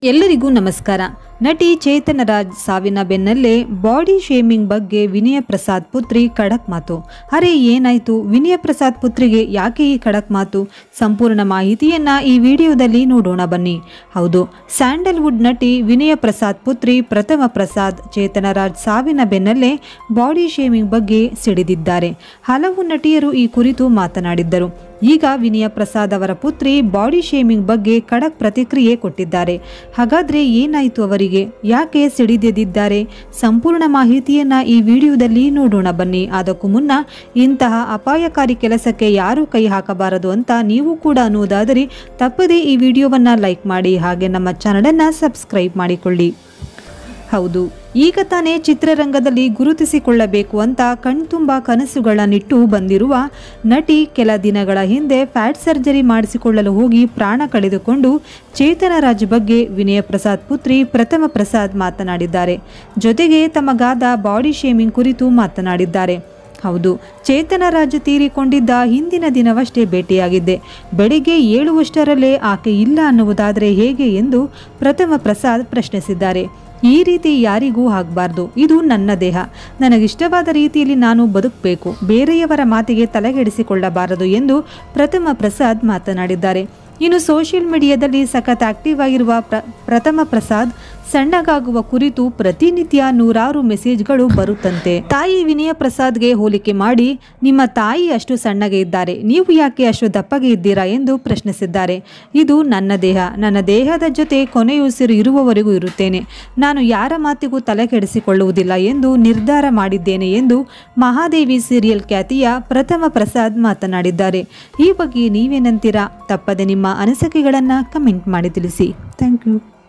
ಎಲ್ಲರಿಗೂ ನಮಸ್ಕಾರ ನಟಿ ಚೇತನ ರಾಜ್ ಸಾವಿನ ಬೆನ್ನಲ್ಲೇ ಬಾಡಿ ಶೇಮಿಂಗ್ ಬಗ್ಗೆ ವಿನಯ ಪ್ರಸಾದ್ ಪುತ್ರಿ ಖಡಕ್ ಮಾತು ಅರೆ ಏನಾಯ್ತು ವಿನಯ ಪ್ರಸಾದ್ ಪುತ್ರಿಗೆ ಯಾಕೆ ಈ ಖಡಕ್ ಮಾತು ಸಂಪೂರ್ಣ ಮಾಹಿತಿಯನ್ನ ಈ ವಿಡಿಯೋದಲ್ಲಿ ನೋಡೋಣ ಬನ್ನಿ ಹೌದು ಸ್ಯಾಂಡಲ್ವುಡ್ ನಟಿ ವಿನಯ ಪ್ರಸಾದ್ ಪುತ್ರಿ ಪ್ರಥಮ ಪ್ರಸಾದ್ ಚೇತನ ರಾಜ್ ಸಾವಿನ ಬೆನ್ನಲ್ಲೇ ಬಾಡಿ ಶೇಮಿಂಗ್ ಬಗ್ಗೆ ಸಿಡಿದಿದ್ದಾರೆ ಹಲವು ನಟಿಯರು ಈ ಕುರಿತು ಮಾತನಾಡಿದ್ದರು ಈಗ ವಿನಯ ಪ್ರಸಾದ್ ಅವರ ಪುತ್ರಿ ಬಾಡಿ ಶೇಮಿಂಗ್ ಬಗ್ಗೆ ಖಡಕ್ ಪ್ರತಿಕ್ರಿಯೆ ಕೊಟ್ಟಿದ್ದಾರೆ ಹಾಗಾದ್ರೆ ಏನಾಯಿತು ಅವರಿಗೆ ಯಾಕೆ ಸಿಡಿದೆದ್ದಿದ್ದಾರೆ ಸಂಪೂರ್ಣ ಮಾಹಿತಿಯನ್ನ ಈ ವಿಡಿಯೋದಲ್ಲಿ ನೋಡೋಣ ಬನ್ನಿ ಅದಕ್ಕೂ ಮುನ್ನ ಇಂತಹ ಅಪಾಯಕಾರಿ ಕೆಲಸಕ್ಕೆ ಯಾರೂ ಕೈ ಹಾಕಬಾರದು ಅಂತ ನೀವು ಕೂಡ ಅನ್ನುವುದಾದರೆ ತಪ್ಪದೇ ಈ ವಿಡಿಯೋವನ್ನ ಲೈಕ್ ಮಾಡಿ ಹಾಗೆ ನಮ್ಮ ಚಾನಲನ್ನು ಸಬ್ಸ್ಕ್ರೈಬ್ ಮಾಡಿಕೊಳ್ಳಿ ಹೌದು ಈಗ ತಾನೇ ಚಿತ್ರರಂಗದಲ್ಲಿ ಗುರುತಿಸಿಕೊಳ್ಳಬೇಕು ಅಂತ ಕಣ್ತುಂಬ ಕನಸುಗಳನ್ನಿಟ್ಟು ಬಂದಿರುವ ನಟಿ ಕೆಲ ದಿನಗಳ ಹಿಂದೆ ಫ್ಯಾಟ್ ಸರ್ಜರಿ ಮಾಡಿಸಿಕೊಳ್ಳಲು ಹೋಗಿ ಪ್ರಾಣ ಕಳೆದುಕೊಂಡು ಚೇತನ ರಾಜ್ ಬಗ್ಗೆ ವಿನಯ ಪ್ರಸಾದ್ ಪುತ್ರಿ ಪ್ರಥಮ ಪ್ರಸಾದ್ ಮಾತನಾಡಿದ್ದಾರೆ ಜೊತೆಗೆ ತಮಗಾದ ಬಾಡಿ ಶೇಮಿಂಗ್ ಕುರಿತು ಮಾತನಾಡಿದ್ದಾರೆ ಹೌದು ಚೇತನ ರಾಜ್ ತೀರಿಕೊಂಡಿದ್ದ ಹಿಂದಿನ ದಿನವಷ್ಟೇ ಭೇಟಿಯಾಗಿದ್ದೆ ಬೆಳಿಗ್ಗೆ ಏಳುವಷ್ಟರಲ್ಲೇ ಆಕೆ ಇಲ್ಲ ಅನ್ನುವುದಾದರೆ ಹೇಗೆ ಎಂದು ಪ್ರಥಮ ಪ್ರಸಾದ್ ಪ್ರಶ್ನಿಸಿದ್ದಾರೆ ಈ ರೀತಿ ಯಾರಿಗೂ ಆಗಬಾರ್ದು ಇದು ನನ್ನ ದೇಹ ನನಗಿಷ್ಟವಾದ ರೀತಿಯಲ್ಲಿ ನಾನು ಬದುಕಬೇಕು ಬೇರೆಯವರ ಮಾತಿಗೆ ತಲೆಗೆಡಿಸಿಕೊಳ್ಳಬಾರದು ಎಂದು ಪ್ರಥಮ ಪ್ರಸಾದ್ ಮಾತನಾಡಿದ್ದಾರೆ ಇನ್ನು ಸೋಷಿಯಲ್ ಮೀಡಿಯಾದಲ್ಲಿ ಸಖತ್ ಆಕ್ಟಿವ್ ಆಗಿರುವ ಪ್ರ ಪ್ರಥಮ ಪ್ರಸಾದ್ ಸಣ್ಣಗಾಗುವ ಕುರಿತು ಪ್ರತಿನಿತ್ಯ ನೂರಾರು ಮೆಸೇಜ್ಗಳು ಬರುತ್ತಂತೆ ತಾಯಿ ವಿನಯ ಪ್ರಸಾದ್ಗೆ ಹೋಲಿಕೆ ಮಾಡಿ ನಿಮ್ಮ ತಾಯಿ ಅಷ್ಟು ಸಣ್ಣಗೆ ಇದ್ದಾರೆ ನೀವು ಯಾಕೆ ಅಷ್ಟು ದಪ್ಪಗೆ ಇದ್ದೀರಾ ಎಂದು ಪ್ರಶ್ನಿಸಿದ್ದಾರೆ ಇದು ನನ್ನ ದೇಹ ನನ್ನ ದೇಹದ ಜೊತೆ ಕೊನೆಯುಸಿರು ಇರುವವರೆಗೂ ಇರುತ್ತೇನೆ ನಾನು ಯಾರ ಮಾತಿಗೂ ತಲೆ ಕೆಡಿಸಿಕೊಳ್ಳುವುದಿಲ್ಲ ಎಂದು ನಿರ್ಧಾರ ಮಾಡಿದ್ದೇನೆ ಎಂದು ಮಹಾದೇವಿ ಸೀರಿಯಲ್ ಖ್ಯಾತಿಯ ಪ್ರಥಮ ಪ್ರಸಾದ್ ಮಾತನಾಡಿದ್ದಾರೆ ಈ ಬಗ್ಗೆ ನೀವೇನಂತೀರಾ ತಪ್ಪದೆ ನಿಮ್ಮ ಅನಿಸಿಕೆಗಳನ್ನು ಕಮೆಂಟ್ ಮಾಡಿ ತಿಳಿಸಿ ಥ್ಯಾಂಕ್ ಯು